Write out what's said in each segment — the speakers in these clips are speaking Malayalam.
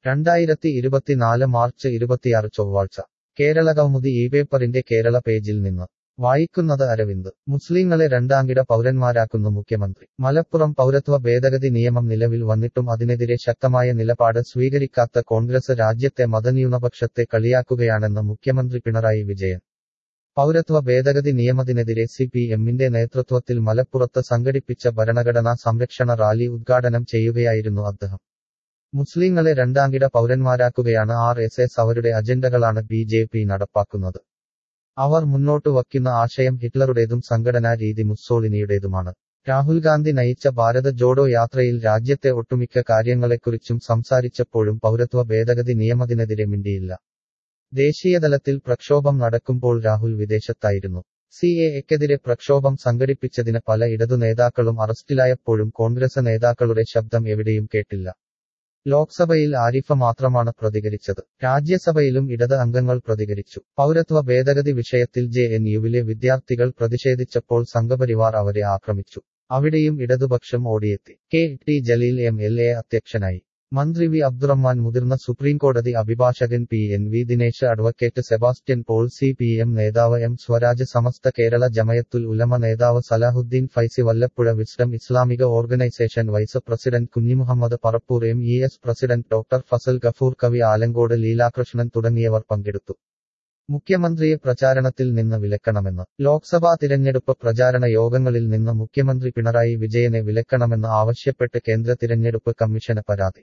രണ്ടായിരത്തി ഇരുപത്തിനാല് മാർച്ച് ഇരുപത്തിയാറ് ചൊവ്വാഴ്ച കേരള കൗമുദി ഈ പേപ്പറിന്റെ കേരള പേജിൽ നിന്ന് വായിക്കുന്നത് അരവിന്ദ് മുസ്ലിങ്ങളെ രണ്ടാംകിട പൗരന്മാരാക്കുന്നു മുഖ്യമന്ത്രി മലപ്പുറം പൗരത്വ ഭേദഗതി നിയമം നിലവിൽ വന്നിട്ടും അതിനെതിരെ ശക്തമായ നിലപാട് സ്വീകരിക്കാത്ത കോൺഗ്രസ് രാജ്യത്തെ മതന്യൂനപക്ഷത്തെ കളിയാക്കുകയാണെന്ന് മുഖ്യമന്ത്രി പിണറായി വിജയൻ പൗരത്വ ഭേദഗതി നിയമത്തിനെതിരെ സി പി എമ്മിന്റെ നേതൃത്വത്തിൽ മലപ്പുറത്ത് സംഘടിപ്പിച്ച ഭരണഘടനാ സംരക്ഷണ റാലി ഉദ്ഘാടനം ചെയ്യുകയായിരുന്നു അദ്ദേഹം മുസ്ലിങ്ങളെ രണ്ടാംകിട പൗരന്മാരാക്കുകയാണ് ആർ എസ് എസ് അവരുടെ അജണ്ടകളാണ് ബി ജെ പി നടപ്പാക്കുന്നത് അവർ മുന്നോട്ട് വയ്ക്കുന്ന ആശയം ഹിറ്റ്ലറുടേതും സംഘടനാ രീതി മുസ്സോളിനിയുടേതുമാണ് രാഹുൽ ഗാന്ധി നയിച്ച ഭാരത ജോഡോ യാത്രയിൽ രാജ്യത്തെ ഒട്ടുമിക്ക കാര്യങ്ങളെക്കുറിച്ചും സംസാരിച്ചപ്പോഴും പൗരത്വ ഭേദഗതി നിയമത്തിനെതിരെ മിണ്ടിയില്ല ദേശീയതലത്തിൽ പ്രക്ഷോഭം നടക്കുമ്പോൾ രാഹുൽ വിദേശത്തായിരുന്നു സി എ എക്കെതിരെ പ്രക്ഷോഭം സംഘടിപ്പിച്ചതിന് പല ഇടതു നേതാക്കളും അറസ്റ്റിലായപ്പോഴും കോൺഗ്രസ് നേതാക്കളുടെ ശബ്ദം എവിടെയും കേട്ടില്ല ലോക്സഭയിൽ ആരിഫ മാത്രമാണ് പ്രതികരിച്ചത് രാജ്യസഭയിലും ഇടത് അംഗങ്ങൾ പ്രതികരിച്ചു പൗരത്വ ഭേദഗതി വിഷയത്തിൽ ജെ എൻ യുവിലെ വിദ്യാർത്ഥികൾ പ്രതിഷേധിച്ചപ്പോൾ സംഘപരിവാർ അവരെ ആക്രമിച്ചു അവിടെയും ഇടതുപക്ഷം ഓടിയെത്തി K T Jaleel M L A അധ്യക്ഷനായി മന്ത്രി വി അബ്ദുറഹ്മാൻ മുതിർന്ന സുപ്രീംകോടതി അഭിഭാഷകൻ P N V Dinesh advocate Sebastian Paul C P M നേതാവ് എം സ്വരാജ് സമസ്ത കേരള ജമയത്തുൽ ഉലമ നേതാവ് Salahuddin Faizy Vallappuzha wisdom Islamic organisation vice president Kunhimuhammad Parappur M E S president doctor Fazal Gafoor കവി ആലങ്കോട് ലീലാകൃഷ്ണൻ തുടങ്ങിയവർ പങ്കെടുത്തു മുഖ്യമന്ത്രിയെ പ്രചാരണത്തിൽ നിന്ന് വിലക്കണമെന്ന് ലോക്സഭാ തിരഞ്ഞെടുപ്പ് പ്രചാരണ യോഗങ്ങളിൽ നിന്ന് മുഖ്യമന്ത്രി പിണറായി വിജയനെ വിലക്കണമെന്ന് ആവശ്യപ്പെട്ട് കേന്ദ്ര തിരഞ്ഞെടുപ്പ് കമ്മീഷന് പരാതി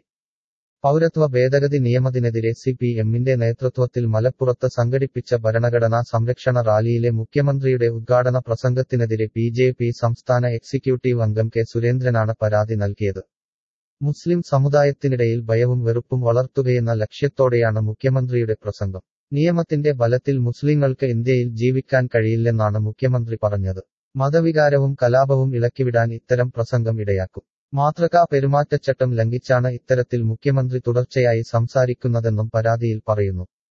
പൗരത്വ ഭേദഗതി നിയമത്തിനെതിരെ സി പി എമ്മിന്റെ നേതൃത്വത്തിൽ മലപ്പുറത്ത് സംഘടിപ്പിച്ച ഭരണഘടനാ സംരക്ഷണ റാലിയിലെ മുഖ്യമന്ത്രിയുടെ ഉദ്ഘാടന പ്രസംഗത്തിനെതിരെ ബി ജെ പി സംസ്ഥാന എക്സിക്യൂട്ടീവ് അംഗം കെ സുരേന്ദ്രനാണ് പരാതി നൽകിയത് മുസ്ലിം സമുദായത്തിനിടയിൽ ഭയവും വെറുപ്പും വളർത്തുകയെന്ന ലക്ഷ്യത്തോടെയാണ് മുഖ്യമന്ത്രിയുടെ പ്രസംഗം നിയമത്തിന്റെ ബലത്തിൽ മുസ്ലിങ്ങൾക്ക് ഇന്ത്യയിൽ ജീവിക്കാൻ കഴിയില്ലെന്നാണ് മുഖ്യമന്ത്രി പറഞ്ഞത് മതവികാരവും കലാപവും ഇളക്കിവിടാൻ ഇത്തരം പ്രസംഗം ഇടയാക്കും മാതൃകാ പെരുമാറ്റച്ചട്ടം ലംഘിച്ചാണ് ഇത്തരത്തിൽ മുഖ്യമന്ത്രി തുടർച്ചയായി സംസാരിക്കുന്നതെന്നും പരാതിയിൽ പറയുന്നു